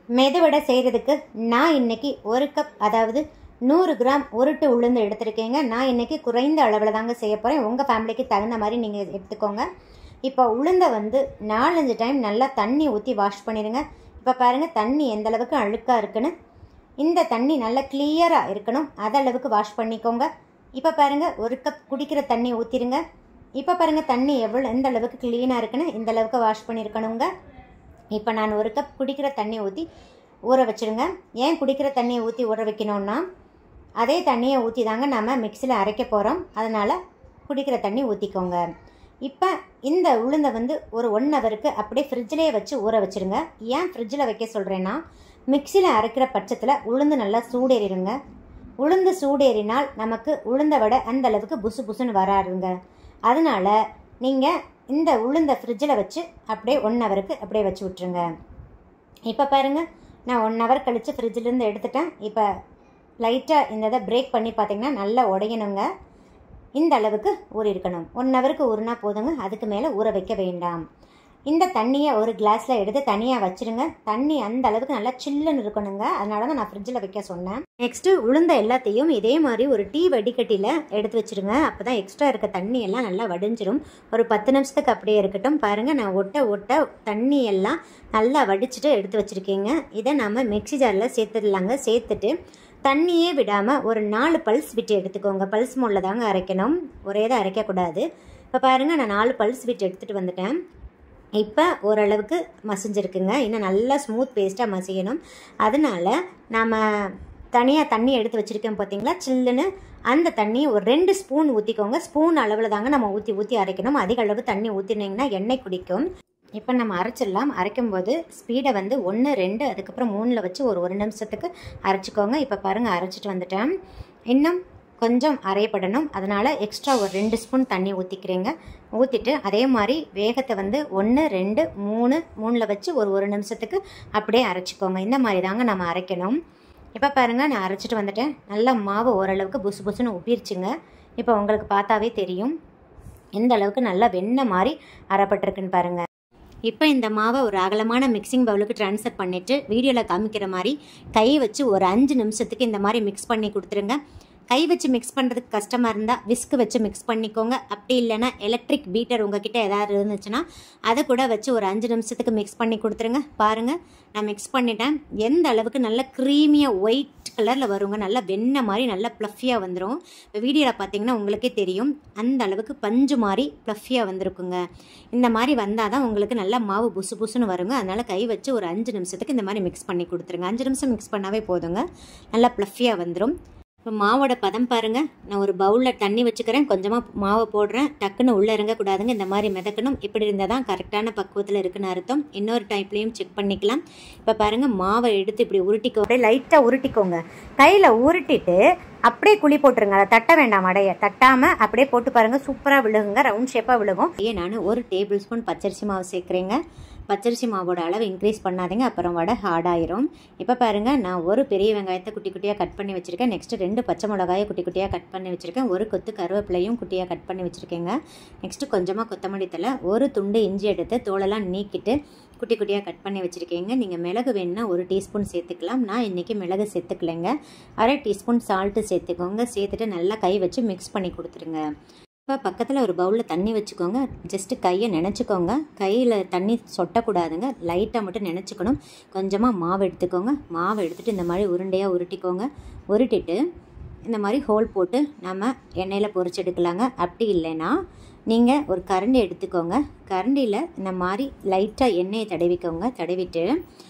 மெதுவடை செய்கிறதுக்கு நான் இன்னைக்கு ஒரு கப் அதாவது நூறு கிராம் உருட்டு உளுந்து எடுத்திருக்கீங்க நான் இன்னைக்கு குறைந்த அளவில் தாங்க செய்ய போகிறேன் உங்கள் ஃபேமிலிக்கு தகுந்த மாதிரி நீங்கள் எடுத்துக்கோங்க இப்போ உளுந்தை வந்து நாலஞ்சு டைம் நல்லா தண்ணி ஊற்றி வாஷ் பண்ணிடுங்க இப்போ பாருங்கள் தண்ணி எந்த அளவுக்கு அழுக்காக இருக்குன்னு இந்த தண்ணி நல்லா கிளியராக இருக்கணும் அதளவுக்கு வாஷ் பண்ணிக்கோங்க இப்போ பாருங்கள் ஒரு கப் குடிக்கிற தண்ணி ஊற்றிடுங்க இப்போ பாருங்கள் தண்ணி எவ்வளோ எந்த அளவுக்கு க்ளீனாக இருக்குன்னு இந்த அளவுக்கு வாஷ் பண்ணியிருக்கணுங்க இப்போ நான் ஒரு கப் குடிக்கிற தண்ணி ஊற்றி ஊற வச்சுருங்க ஏன் குடிக்கிற தண்ணியை ஊற்றி ஊற வைக்கணும்னா அதே தண்ணியை ஊற்றி தாங்க நம்ம மிக்சியில் அரைக்க போகிறோம் அதனால் குடிக்கிற தண்ணி ஊற்றிக்கோங்க இப்போ இந்த உளுந்தை வந்து ஒரு ஒன் ஹவருக்கு அப்படியே ஃப்ரிட்ஜ்லேயே வச்சு ஊற வச்சுருங்க ஏன் ஃப்ரிட்ஜில் வைக்க சொல்கிறேன்னா மிக்சியில் அரைக்கிற பட்சத்தில் உளுந்து நல்லா சூடேறிடுங்க உளுந்து சூடேறினால் நமக்கு உளுந்த விட அந்த அளவுக்கு புசு புசுன்னு வராருங்க அதனால நீங்கள் இந்த உளுந்த ஃப்ரிட்ஜில் வச்சு அப்படியே ஒன் ஹவருக்கு அப்படியே வச்சு விட்ருங்க இப்போ பாருங்கள் நான் ஒன் ஹவர் கழித்து ஃப்ரிட்ஜிலேருந்து எடுத்துட்டேன் இப்போ லைட்டாக இந்த இதை பிரேக் பண்ணி பார்த்தீங்கன்னா நல்லா உடையணுங்க இந்த அளவுக்கு ஊறி இருக்கணும் ஒன் ஹவருக்கு ஊறினா போதுங்க அதுக்கு மேலே ஊற வைக்க வேண்டாம் இந்த தண்ணியை ஒரு கிளாஸில் எடுத்து தனியாக வச்சுருங்க தண்ணி அந்த அளவுக்கு நல்லா சில்லுன்னு இருக்கணுங்க அதனால தான் நான் ஃப்ரிட்ஜில் வைக்க சொன்னேன் நெக்ஸ்ட்டு உளுந்த எல்லாத்தையும் இதே மாதிரி ஒரு டீ வடிகட்டியில் எடுத்து வச்சுருங்க அப்போ தான் எக்ஸ்ட்ரா இருக்க தண்ணி எல்லாம் நல்லா வடிஞ்சிரும் ஒரு பத்து நிமிஷத்துக்கு அப்படியே இருக்கட்டும் பாருங்கள் நான் ஒட்ட ஒட்ட தண்ணி எல்லாம் நல்லா வடிச்சிட்டு எடுத்து வச்சுருக்கீங்க இதை நம்ம மிக்ஸி ஜாரில் சேர்த்துடலாங்க சேர்த்துட்டு தண்ணியே விடாமல் ஒரு நாலு பல்ஸ் விட்டு எடுத்துக்கோங்க பல்ஸ் மோடில் தாங்க அரைக்கணும் ஒரே தான் அரைக்கக்கூடாது இப்போ பாருங்கள் நான் நாலு பல்ஸ் விட்டு எடுத்துகிட்டு வந்துட்டேன் இப்போ ஓரளவுக்கு மசிஞ்சிருக்குங்க இன்னும் நல்லா ஸ்மூத் பேஸ்ட்டாக மசியணும் அதனால நாம் தனியாக தண்ணி எடுத்து வச்சுருக்கோம் பார்த்தீங்களா சில்லுன்னு அந்த தண்ணி ஒரு ரெண்டு ஸ்பூன் ஊற்றிக்கோங்க ஸ்பூன் அளவில் தாங்க நம்ம ஊற்றி ஊற்றி அரைக்கணும் அதிக அளவு தண்ணி ஊற்றினீங்கன்னா எண்ணெய் குடிக்கும் இப்போ நம்ம அரைச்சிடலாம் அரைக்கும் போது ஸ்பீடை வந்து ஒன்று ரெண்டு அதுக்கப்புறம் மூணில் வச்சு ஒரு ஒரு நிமிஷத்துக்கு அரைச்சிக்கோங்க இப்போ பாருங்கள் அரைச்சிட்டு வந்துட்டேன் இன்னும் கொஞ்சம் அரையப்படணும் அதனால் எக்ஸ்ட்ரா ஒரு ரெண்டு ஸ்பூன் தண்ணி ஊற்றிக்கிறேங்க ஊற்றிட்டு அதே மாதிரி வேகத்தை வந்து ஒன்று ரெண்டு மூணு மூணில் வச்சு ஒரு ஒரு நிமிஷத்துக்கு அப்படியே அரைச்சிக்கோங்க இந்த மாதிரி தாங்க நம்ம அரைக்கணும் இப்போ பாருங்கள் நான் அரைச்சிட்டு வந்துட்டேன் நல்லா மாவு ஓரளவுக்கு புசு புசுன்னு உப்பிருச்சுங்க இப்போ உங்களுக்கு பார்த்தாவே தெரியும் எந்த அளவுக்கு நல்லா வெண்ணெய் மாதிரி அரைப்பட்டிருக்குன்னு பாருங்கள் இப்போ இந்த மாவை ஒரு அகலமான மிக்சிங் பவுலுக்கு ட்ரான்ஸ்ஃபர் பண்ணிவிட்டு வீடியோவில் காமிக்கிற மாதிரி கை வச்சு ஒரு அஞ்சு நிமிஷத்துக்கு இந்த மாதிரி மிக்ஸ் பண்ணி கொடுத்துருங்க கை வச்சு மிக்ஸ் பண்ணுறதுக்கு கஷ்டமாக இருந்தால் விஸ்கு வச்சு மிக்ஸ் பண்ணிக்கோங்க அப்படி இல்லைன்னா எலக்ட்ரிக் பீட்டர் உங்ககிட்ட ஏதாவது இருந்துச்சுன்னா அதை கூட வச்சு ஒரு அஞ்சு நிமிஷத்துக்கு மிக்ஸ் பண்ணி கொடுத்துருங்க பாருங்கள் நான் மிக்ஸ் பண்ணிட்டேன் எந்த அளவுக்கு நல்ல க்ரீமியாக ஒயிட் கலரில் வருங்க நல்லா வெண்ணெய் மாதிரி நல்லா ப்ளஃபியாக வந்துடும் இப்போ வீடியோவில் பார்த்தீங்கன்னா உங்களுக்கே தெரியும் அந்த அளவுக்கு பஞ்சு மாதிரி ப்ளஃபியாக வந்திருக்குங்க இந்த மாதிரி வந்தால் தான் உங்களுக்கு நல்லா மாவு புசு புசுன்னு வருங்க அதனால் கை வச்சு ஒரு அஞ்சு நிமிஷத்துக்கு இந்த மாதிரி மிக்ஸ் பண்ணி கொடுத்துருங்க அஞ்சு நிமிஷம் மிக்ஸ் பண்ணாவே போதுங்க நல்லா ப்ளஃபியாக வந்துடும் இப்போ மாவோட பதம் பாருங்கள் நான் ஒரு பவுலில் தண்ணி வச்சுக்கிறேன் கொஞ்சமாக மாவை போடுறேன் டக்குன்னு உள்ளே இறங்கக்கூடாதுங்க இந்த மாதிரி மிதக்கணும் இப்படி இருந்தால் தான் கரெக்டான பக்குவத்தில் இருக்குன்னு அர்த்தம் இன்னொரு டைப்லேயும் செக் பண்ணிக்கலாம் இப்போ பாருங்கள் மாவை எடுத்து இப்படி உருட்டிக்கோ அப்படியே லைட்டாக உருட்டிக்கோங்க கையில் உருட்டிட்டு அப்படியே குழி போட்டுருங்க அதை தட்ட வேண்டாம் அடைய தட்டாமல் அப்படியே போட்டு பாருங்கள் சூப்பராக விழுகுங்க ரவுண்ட் ஷேப்பாக விழுகும் ஏன் நான் ஒரு டேபிள் ஸ்பூன் பச்சரிசி மாவு சேர்க்குறேங்க பச்சரிசி மாவோட அளவு இன்க்ரீஸ் பண்ணாதீங்க அப்புறம் வடை ஹார்டாயிரும் இப்போ பாருங்கள் நான் ஒரு பெரிய வெங்காயத்தை குட்டி குட்டியாக கட் பண்ணி வச்சுருக்கேன் நெக்ஸ்ட்டு ரெண்டு பச்சை மிளகாயை குட்டி குட்டியாக கட் பண்ணி வச்சுருக்கேன் ஒரு கொத்து கருவேப்பிலையும் குட்டியாக கட் பண்ணி வச்சுருக்கேங்க நெக்ஸ்ட்டு கொஞ்சமாக கொத்தமல்லி தலை ஒரு துண்டு இஞ்சி எடுத்து தோலெல்லாம் நீக்கிட்டு குட்டி குட்டியாக கட் பண்ணி வச்சுருக்கீங்க நீங்கள் மிளகு வேணுன்னா ஒரு டீஸ்பூன் சேர்த்துக்கலாம் நான் இன்றைக்கி மிளகு சேர்த்துக்கலைங்க அரை டீஸ்பூன் சால்ட்டு சேர்த்துக்கோங்க சேர்த்துட்டு நல்லா கை வச்சு மிக்ஸ் பண்ணி கொடுத்துருங்க இப்போ பக்கத்தில் ஒரு பவுலில் தண்ணி வச்சுக்கோங்க ஜஸ்ட்டு கையை நினச்சிக்கோங்க கையில் தண்ணி சொட்டக்கூடாதுங்க லைட்டாக மட்டும் நினச்சிக்கணும் கொஞ்சமாக மாவு எடுத்துக்கோங்க மாவை எடுத்துகிட்டு இந்த மாதிரி உருண்டையாக உருட்டிக்கோங்க உருட்டிட்டு இந்த மாதிரி ஹோல் போட்டு நம்ம எண்ணெயில் பொரிச்சு எடுக்கலாங்க அப்படி இல்லைன்னா நீங்கள் ஒரு கரண்டி எடுத்துக்கோங்க கரண்டியில் இந்த மாதிரி லைட்டாக எண்ணெயை தடவிக்கோங்க தடவிட்டு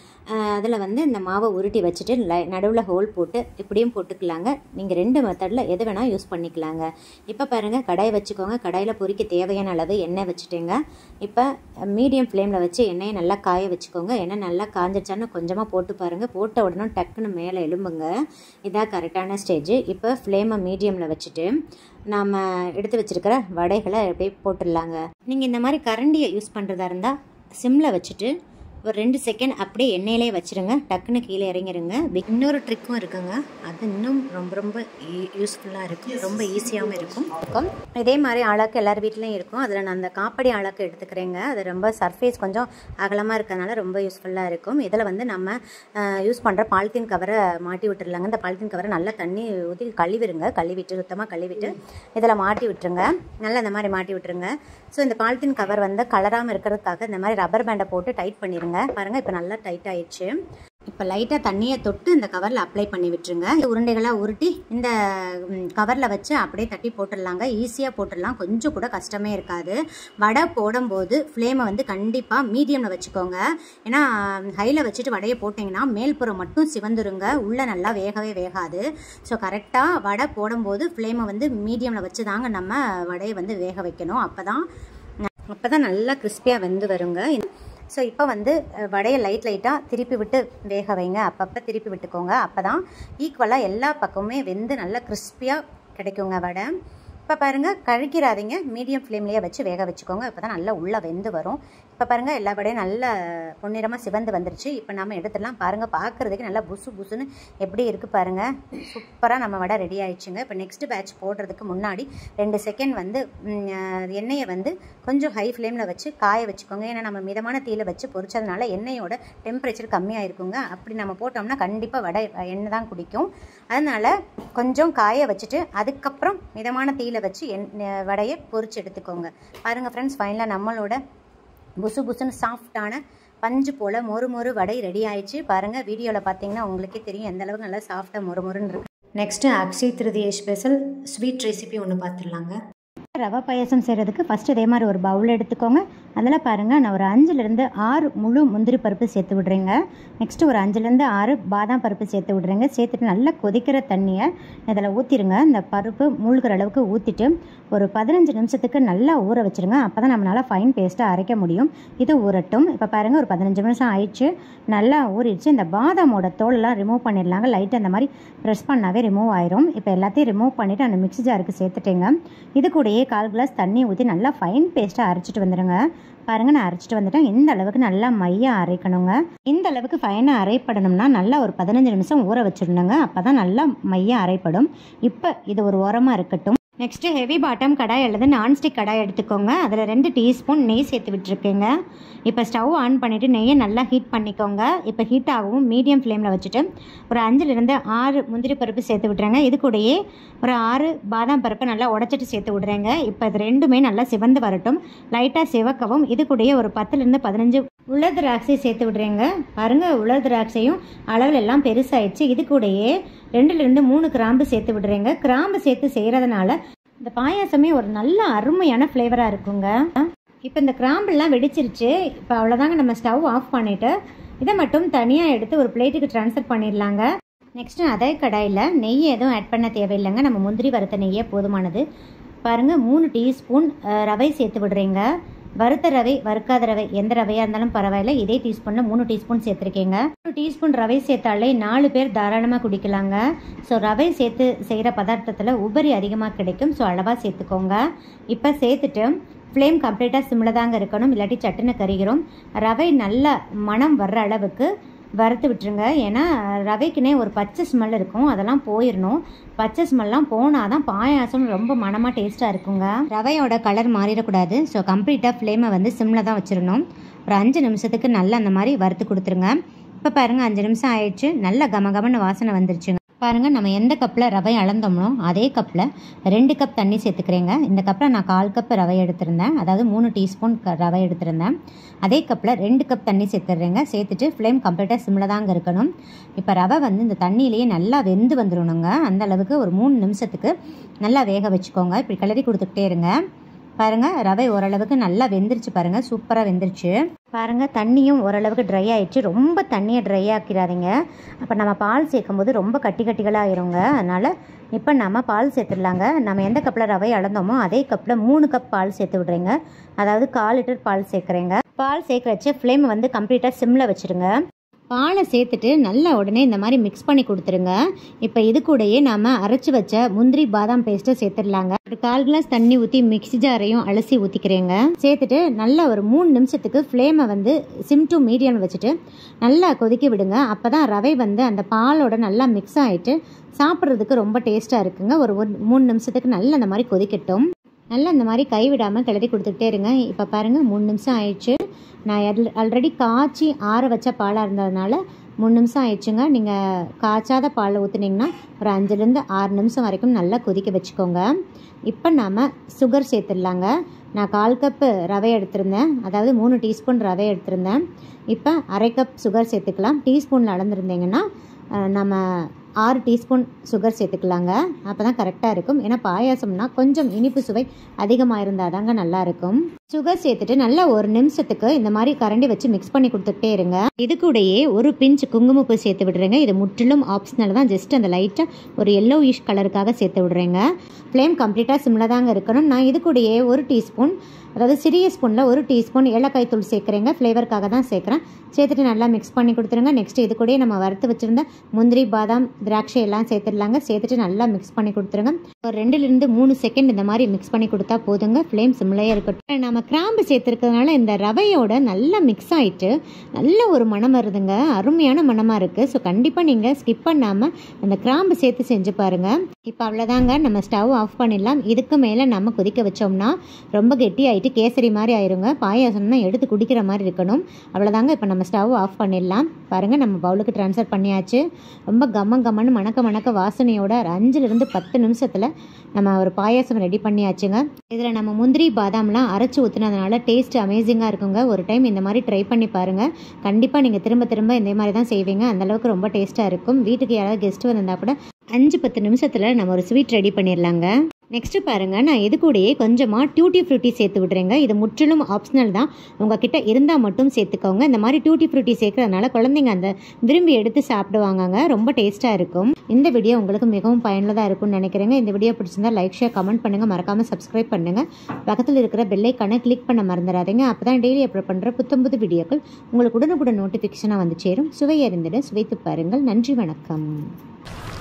அதில் வந்து இந்த மாவை உருட்டி வச்சுட்டு லை நடுவில் ஹோல் போட்டு இப்படியும் போட்டுக்கலாங்க நீங்கள் ரெண்டு மெத்தடில் எது வேணால் யூஸ் பண்ணிக்கலாங்க இப்போ பாருங்கள் கடாய் வச்சுக்கோங்க கடாயில் பொரிக்க தேவையான அளவு எண்ணெய் வச்சுட்டேங்க இப்போ மீடியம் ஃப்ளேமில் வச்சு எண்ணெயை நல்லா காய வச்சுக்கோங்க எண்ணெய் நல்லா காஞ்சிடுச்சான்னு கொஞ்சமாக போட்டு பாருங்கள் போட்ட உடனே டக்குன்னு மேலே எலும்புங்க இதான் கரெக்டான ஸ்டேஜ் இப்போ ஃப்ளேமை மீடியமில் வச்சுட்டு நாம் எடுத்து வச்சுருக்கிற வடைகளை அப்படியே போட்டுடலாங்க நீங்கள் இந்த மாதிரி கரண்டியை யூஸ் பண்ணுறதா இருந்தால் சிம்மில் வச்சுட்டு ஒரு ரெண்டு செகண்ட் அப்படியே எண்ணெயிலே வச்சுருங்க டக்குன்னு கீழே இறங்கிருங்க இன்னொரு ட்ரிக்கும் இருக்குங்க அது இன்னும் ரொம்ப ரொம்ப யூஸ்ஃபுல்லாக இருக்கும் ரொம்ப ஈஸியாகவும் இருக்கும் இருக்கும் இதே மாதிரி ஆளாக்கு எல்லார் வீட்லேயும் இருக்கும் அதில் நான் அந்த காப்படி ஆளாக்கு எடுத்துக்கிறேங்க அது ரொம்ப சர்ஃபேஸ் கொஞ்சம் அகலமாக இருக்கிறதுனால ரொம்ப யூஸ்ஃபுல்லாக இருக்கும் இதில் வந்து நம்ம யூஸ் பண்ணுற பாலித்தீன் கவரை மாட்டி விட்டுருலாங்க இந்த பாலித்தீன் கவரை நல்லா தண்ணி ஊற்றி கழுவிடுங்க கழுவிட்டு சுத்தமாக கழுவிட்டு இதில் மாட்டி விட்டுருங்க நல்லா இந்த மாதிரி மாட்டி விட்டுருங்க ஸோ இந்த பாலித்தீன் கவர் வந்து கலராமல் இருக்கிறதுக்காக இந்த மாதிரி ரப்பர் பேண்டை போட்டு டைட் பண்ணிடுங்க பாருங்கள் இப்போ நல்லா டைட் ஆயிடுச்சு இப்போ லைட்டாக தண்ணியை தொட்டு இந்த கவரில் அப்ளை பண்ணி விட்டுருங்க உருண்டைகளாக உருட்டி இந்த கவரில் வச்சு அப்படியே தட்டி போட்டுடலாங்க ஈஸியாக போட்டுடலாம் கொஞ்சம் கூட கஷ்டமே இருக்காது வடை போடும்போது ஃப்ளேமை வந்து கண்டிப்பாக மீடியமில் வச்சுக்கோங்க ஏன்னா ஹையில் வச்சுட்டு வடையை போட்டிங்கன்னா மேல்புறம் மட்டும் சிவந்துருங்க உள்ளே நல்லா வேகவே வேகாது ஸோ கரெக்டாக வடை போடும்போது ஃப்ளேமை வந்து மீடியமில் வச்சு தாங்க நம்ம வடையை வந்து வேக வைக்கணும் அப்போ தான் அப்போ தான் நல்லா கிறிஸ்பியாக வெந்து வருங்க ஸோ இப்போ வந்து வடையை லைட் லைட்டாக திருப்பி விட்டு வேக வைங்க அப்பப்போ திருப்பி விட்டுக்கோங்க அப்போ தான் ஈக்குவலாக எல்லா பக்கமுமே வெந்து நல்லா கிறிஸ்பியாக கிடைக்குங்க வடை இப்போ பாருங்கள் கழுக்கிறாதீங்க மீடியம் ஃப்ளேம்லேயே வச்சு வேக வச்சுக்கோங்க இப்போ தான் நல்லா உள்ளே வெந்து வரும் இப்போ பாருங்கள் எல்லா வடையும் நல்ல பொன்னிறமாக சிவந்து வந்துருச்சு இப்போ நம்ம எடுத்துடலாம் பாருங்கள் பார்க்குறதுக்கு நல்லா புசு புசுன்னு எப்படி இருக்குது பாருங்கள் சூப்பராக நம்ம வடை ரெடி ஆயிடுச்சுங்க இப்போ நெக்ஸ்ட் பேட்ச் போடுறதுக்கு முன்னாடி ரெண்டு செகண்ட் வந்து எண்ணெயை வந்து கொஞ்சம் ஹை ஃப்ளேமில் வச்சு காய வச்சுக்கோங்க ஏன்னா நம்ம மிதமான தீயில் வச்சு பொரிச்சதுனால எண்ணெயோட டெம்பரேச்சர் கம்மியாக இருக்குங்க அப்படி நம்ம போட்டோம்னா கண்டிப்பாக வடை எண்ணெய் தான் குடிக்கும் அதனால் கொஞ்சம் காய வச்சுட்டு அதுக்கப்புறம் மிதமான தீயில் வச்சு எண் வடையை பொரிச்சு எடுத்துக்கோங்க பாருங்கள் ஃப்ரெண்ட்ஸ் ஃபைனலாக நம்மளோட புசு புசுன்னு சாஃப்டான பஞ்சு போல் மொறு மொறு வடை ரெடி ஆயிடுச்சு பாருங்கள் வீடியோவில் பார்த்தீங்கன்னா உங்களுக்கே தெரியும் எந்த அளவுக்கு நல்லா சாஃப்டாக மொறு மொறுன்னு இருக்கு next Akshay Tritiya special sweet recipe ஒன்று பார்த்துடலாங்க ரவை பாயசம் செய்கிறதுக்கு ஃபஸ்ட்டு இதே மாதிரி ஒரு பவுல் எடுத்துக்கோங்க அதில் பாருங்கள் நான் ஒரு அஞ்சுலேருந்து ஆறு முழு முந்திரி பருப்பு சேர்த்து விட்றேங்க நெக்ஸ்ட்டு ஒரு அஞ்சுலேருந்து ஆறு பாதாம் பருப்பு சேர்த்து விட்றேங்க சேர்த்துட்டு நல்லா கொதிக்கிற தண்ணியை இதில் ஊற்றிடுங்க இந்த பருப்பு மூழ்கிற அளவுக்கு ஊற்றிட்டு ஒரு பதினஞ்சு நிமிஷத்துக்கு நல்லா ஊற வச்சுருங்க அப்போ தான் நம்மளால் ஃபைன் பேஸ்ட்டாக அரைக்க முடியும் இது ஊறட்டும் இப்போ பாருங்கள் ஒரு பதினஞ்சு நிமிஷம் ஆயிடுச்சு நல்லா ஊறிடுச்சு இந்த பாதாமோட தோலெல்லாம் ரிமூவ் பண்ணிடலாங்க லைட்டாக அந்த மாதிரி ப்ரெஸ் பண்ணாவே ரிமூவ் ஆயிரும் இப்போ எல்லாத்தையும் ரிமூவ் பண்ணிவிட்டு அந்த மிக்ஸி ஜாருக்கு சேர்த்துட்டேங்க இது கூடயே கால் கிளாஸ் தண்ணி ஊற்றி நல்லா ஃபைன் பேஸ்ட்டாக அரைச்சிட்டு வந்துடுங்க பாருங்கள் நான் அரைச்சிட்டு வந்துட்டேன் இந்த அளவுக்கு நல்லா மையாக அரைக்கணுங்க இந்த அளவுக்கு ஃபைனாக அரைப்படணும்னா நல்லா ஒரு பதினஞ்சு நிமிஷம் ஊற வச்சிடணுங்க அப்போ தான் நல்லா மையாக அரைப்படும் இப்போ இது ஒரு ஓரமாக இருக்கட்டும் நெக்ஸ்ட்டு ஹெவி பாட்டம் கடாய் அல்லது நான்ஸ்டிக் கடாய் எடுத்துக்கோங்க அதில் ரெண்டு டீஸ்பூன் நெய் சேர்த்து விட்டுருக்கேங்க இப்போ ஸ்டவ் ஆன் பண்ணிவிட்டு நெய்யை நல்லா ஹீட் பண்ணிக்கோங்க இப்போ ஹீட் ஆகவும் மீடியம் ஃப்ளேமில் வச்சுட்டு ஒரு அஞ்சுலேருந்து ஆறு முந்திரி பருப்பு சேர்த்து விட்றேங்க இது கூடயே ஒரு ஆறு பாதாம் பருப்பை நல்லா உடச்சிட்டு சேர்த்து விட்றேங்க இப்போ இது ரெண்டுமே நல்லா சிவந்து வரட்டும் லைட்டாக சிவக்கவும் இது கூடயே ஒரு பத்துலேருந்து பதினஞ்சு உலர் திராட்சை சேர்த்து விட்றேங்க பாருங்கள் உலர் திராட்சையும் அளவில் எல்லாம் பெருசாயிடுச்சு இது கூடயே ரெண்டுலேருந்து மூணு கிராம்பு சேர்த்து விடுறேங்க கிராம்பு சேர்த்து செய்கிறதுனால இந்த பாயாசமே ஒரு நல்ல அருமையான ஃப்ளேவராக இருக்குங்க இப்போ இந்த கிராம்பெல்லாம் வெடிச்சிருச்சு இப்போ அவ்வளோதாங்க நம்ம ஸ்டவ் ஆஃப் பண்ணிவிட்டு இதை மட்டும் தனியாக எடுத்து ஒரு பிளேட்டுக்கு ட்ரான்ஸ்ஃபர் பண்ணிடலாங்க நெக்ஸ்ட்டு அதே கடாயில் நெய் எதுவும் ஆட் பண்ண தேவையில்லைங்க நம்ம முந்திரி வறுத்த நெய்யே போதுமானது பாருங்கள் மூணு டீஸ்பூன் ரவை சேர்த்து விடுறீங்க வறுத்த ரவை வறுக்காத ரவை எந்த ரவையாக இருந்தாலும் பரவாயில்ல இதே டீஸ்பூனில் மூணு டீஸ்பூன் சேர்த்துருக்கீங்க மூணு டீஸ்பூன் ரவை சேர்த்தாலே நாலு பேர் தாராளமாக குடிக்கலாங்க ஸோ ரவை சேர்த்து செய்கிற பதார்த்தத்தில் உபரி அதிகமாக கிடைக்கும் ஸோ அளவாக சேர்த்துக்கோங்க இப்போ சேர்த்துட்டு ஃப்ளேம் கம்ப்ளீட்டாக சிம்மில் தாங்க இருக்கணும் இல்லாட்டி சட்டுன்னு கறிகிறோம் ரவை நல்ல மனம் வர்ற அளவுக்கு வறுத்து விட்டுருங்க ஏன்னா ரவைக்குனே ஒரு பச்சை ஸ்மெல் இருக்கும் அதெல்லாம் போயிடணும் பச்சை ஸ்மெல்லாம் போனால் தான் பாயாசம் ரொம்ப மனமாக டேஸ்ட்டாக இருக்குங்க ரவையோட கலர் மாறிடக்கூடாது ஸோ கம்ப்ளீட்டாக ஃப்ளேமை வந்து சிம்மில் தான் வச்சிடணும் ஒரு அஞ்சு நிமிஷத்துக்கு நல்லா அந்த மாதிரி வறுத்து கொடுத்துருங்க இப்போ பாருங்கள் அஞ்சு நிமிஷம் ஆயிடுச்சு நல்ல கம கமன்னு வாசனை வந்துருச்சுங்க பாருங்கள் நம்ம எந்த கப்பில் ரவை அளந்தோமோ அதே கப்பில் ரெண்டு கப் தண்ணி சேர்த்துக்கிறேங்க இந்த கப்பில் நான் கால் கப் ரவை எடுத்திருந்தேன் அதாவது மூணு டீஸ்பூன் க ரவை எடுத்திருந்தேன் அதே கப்பில் ரெண்டு கப் தண்ணி சேர்த்துடுறேங்க சேர்த்துட்டு ஃப்ளேம் கம்ப்ளீட்டாக சிம்மில் தாங்க இருக்கணும் இப்போ ரவை வந்து இந்த தண்ணியிலேயே நல்லா வெந்து வந்துடணுங்க அந்த அளவுக்கு ஒரு மூணு நிமிஷத்துக்கு நல்லா வேக வச்சுக்கோங்க இப்படி கிளறி கொடுத்துக்கிட்டே இருங்க பாருங்கள் ரவை ஓரளவுக்கு நல்லா வெந்துருச்சு பாருங்கள் சூப்பராக வெந்துருச்சு பாருங்கள் தண்ணியும் ஓரளவுக்கு ட்ரை ஆயிடுச்சு ரொம்ப தண்ணியை ட்ரை ஆக்கிடாதீங்க அப்போ நம்ம பால் சேர்க்கும் போது ரொம்ப கட்டி கட்டிகளாக ஆயிருங்க அதனால் இப்போ நம்ம பால் சேர்த்துடலாங்க நம்ம எந்த கப்பில் ரவை அளந்தோமோ அதே கப்பில் மூணு கப் பால் சேர்த்து விட்றீங்க அதாவது கால் லிட்டர் பால் சேர்க்குறேங்க பால் சேர்க்க வச்சு ஃப்ளேம் வந்து கம்ப்ளீட்டாக சிம்மில் வச்சுருங்க பாலை சேர்த்துட்டு நல்லா உடனே இந்த மாதிரி மிக்ஸ் பண்ணி கொடுத்துருங்க இப்போ இது கூடயே நாம் அரைச்சி வச்ச முந்திரி பாதாம் பேஸ்ட்டை சேர்த்துடலாங்க ஒரு கால் கிளாஸ் தண்ணி ஊற்றி மிக்ஸி ஜாரையும் அலசி ஊற்றிக்கிறேங்க சேர்த்துட்டு நல்லா ஒரு மூணு நிமிஷத்துக்கு ஃப்ளேமை வந்து சிம் டு மீடியம் வச்சுட்டு நல்லா கொதிக்க விடுங்க அப்போ தான் ரவை வந்து அந்த பாலோட நல்லா மிக்ஸ் ஆகிட்டு சாப்பிட்றதுக்கு ரொம்ப டேஸ்ட்டாக இருக்குங்க ஒரு ஒரு மூணு நிமிஷத்துக்கு நல்லா அந்த மாதிரி கொதிக்கட்டும் நல்லா இந்த மாதிரி கைவிடாமல் கிளறி கொடுத்துக்கிட்டே இருங்க இப்போ பாருங்கள் மூணு நிமிஷம் ஆயிடுச்சு நான் ஆல்ரெடி காய்ச்சி ஆற வச்ச பாலாக இருந்ததுனால மூணு நிமிஷம் ஆயிடுச்சுங்க நீங்கள் காய்ச்சாத பாலை ஊற்றுனீங்கன்னா ஒரு அஞ்சுலேருந்து ஆறு நிமிஷம் வரைக்கும் நல்லா கொதிக்க வச்சுக்கோங்க இப்போ நாம் சுகர் சேர்த்துடலாங்க நான் கால் கப்பு ரவை எடுத்திருந்தேன் அதாவது மூணு டீஸ்பூன் ரவை எடுத்திருந்தேன் இப்போ அரை கப் சுகர் சேர்த்துக்கலாம் டீஸ்பூனில் அளந்துருந்தீங்கன்னா அஹ், நம்ம ஆறு டீஸ்பூன் சுகர் சேர்த்துக்கலாங்க அப்போ தான் கரெக்டாக இருக்கும் ஏன்னா பாயாசம்னா கொஞ்சம் இனிப்பு சுவை அதிகமாக இருந்தால் தாங்க நல்லாயிருக்கும் சுகர் சேர்த்துட்டு நல்லா ஒரு நிமிஷத்துக்கு இந்த மாதிரி கரண்டி வச்சு மிக்ஸ் பண்ணி கொடுத்துட்டே இருங்க இது கூடயே ஒரு பிஞ்ச் குங்குமப்பூ சேர்த்து விடுறேங்க இது முற்றிலும் ஆப்ஷனல் தான் ஜஸ்ட் அந்த லைட்டாக ஒரு எல்லோயிஷ் கலருக்காக சேர்த்து விடுறேங்க ஃப்ளேம் கம்ப்ளீட்டாக சிம்மில் தாங்க இருக்கணும் நான் இது கூடயே ஒரு டீஸ்பூன் அதாவது சிறிய ஸ்பூனில் ஒரு டீஸ்பூன் ஏலக்காய் தூள் சேர்க்குறேங்க ஃப்ளேவருக்காக தான் சேர்க்குறேன் சேர்த்துட்டு நல்லா மிக்ஸ் பண்ணி கொடுத்துருங்க நெக்ஸ்ட் இது கூடயே நம்ம வறுத்து வச்சுருந்த முந்திரி பாதாம் திராட்சை எல்லாம் சேர்த்துடலாங்க சேர்த்துட்டு நல்லா மிக்ஸ் பண்ணி கொடுத்துருங்க ஒரு ரெண்டுலேருந்து மூணு செகண்ட் இந்த மாதிரி மிக்ஸ் பண்ணி கொடுத்தா போதுங்க ஃப்ளேம் சிம்லையே இருக்கட்டும் நம்ம கிராம்பு சேர்த்துருக்கிறதுனால இந்த ரவையோட நல்லா மிக்ஸ் ஆகிட்டு நல்ல ஒரு மணம் வருதுங்க அருமையான மணமாக இருக்குது ஸோ கண்டிப்பாக நீங்கள் ஸ்கிப் பண்ணாமல் அந்த கிராம்பு சேர்த்து செஞ்சு பாருங்கள் இப்போ அவ்வளோதாங்க நம்ம ஸ்டவ் ஆஃப் பண்ணிடலாம் இதுக்கு மேலே நம்ம கொதிக்க வச்சோம்னா ரொம்ப கெட்டி ஆகிட்டு கேசரி மாதிரி ஆயிருங்க பாயாசம்னா எடுத்து குடிக்கிற மாதிரி இருக்கணும் அவ்வளோதாங்க இப்போ நம்ம ஸ்டவ் ஆஃப் பண்ணிடலாம் பாருங்கள் நம்ம பவுலுக்கு ட்ரான்ஸ்ஃபர் பண்ணியாச்சு ரொம்ப கம்ம கம்மன்னு மணக்க மணக்க வாசனையோட ஒரு அஞ்சுலேருந்து பத்து நிமிஷத்தில் நம்ம ஒரு பாயாசம் ரெடி பண்ணியாச்சுங்க இதில் நம்ம முந்திரி பாதாம்லாம் அரைச்சி ஊற்றுனதுனால டேஸ்ட் அமேசிங்காக இருக்குங்க ஒரு டைம் இந்த மாதிரி ட்ரை பண்ணி பாருங்கள் கண்டிப்பாக நீங்கள் திரும்ப திரும்ப இந்த மாதிரி தான் செய்வீங்க அந்தளவுக்கு ரொம்ப டேஸ்ட்டாக இருக்கும் வீட்டுக்கு யாராவது கெஸ்ட் வந்திருந்தா கூட அஞ்சு பத்து நிமிஷத்தில் நம்ம ஒரு ஸ்வீட் ரெடி பண்ணிடலாங்க நெக்ஸ்ட்டு பாருங்கள் நான் இது கூடயே கொஞ்சமாக டியூட்டி ஃப்ரூட்டி சேர்த்து விட்றேங்க இது முற்றிலும் ஆப்ஷனல் தான் உங்ககிட்ட இருந்தால் மட்டும் சேர்த்துக்கோங்க இந்த மாதிரி டியூட்டி ஃப்ரூட்டி சேர்க்கறதுனால குழந்தைங்க அந்த விரும்பி எடுத்து சாப்பிடுவாங்கங்க ரொம்ப டேஸ்ட்டாக இருக்கும் இந்த வீடியோ உங்களுக்கு மிகவும் பயனுள்ளதாக இருக்கும்னு நினைக்கிறேங்க இந்த வீடியோ பிடிச்சிருந்தா லைக் ஷேர் கமெண்ட் பண்ணுங்கள் மறக்காமல் சப்ஸ்கிரைப் பண்ணுங்கள் பக்கத்தில் இருக்கிற பெல்லைக்கான கிளிக் பண்ண மறந்துடாதீங்க அப்போ தான் டெய்லி அப்லோட் பண்ணுற புத்தம் புது வீடியோக்கள் உங்களுக்கு உடனுக்குடன் நோட்டிஃபிகேஷனாக வந்து சேரும் சுவை அறிந்திட சுவைத்து பாருங்கள் நன்றி வணக்கம்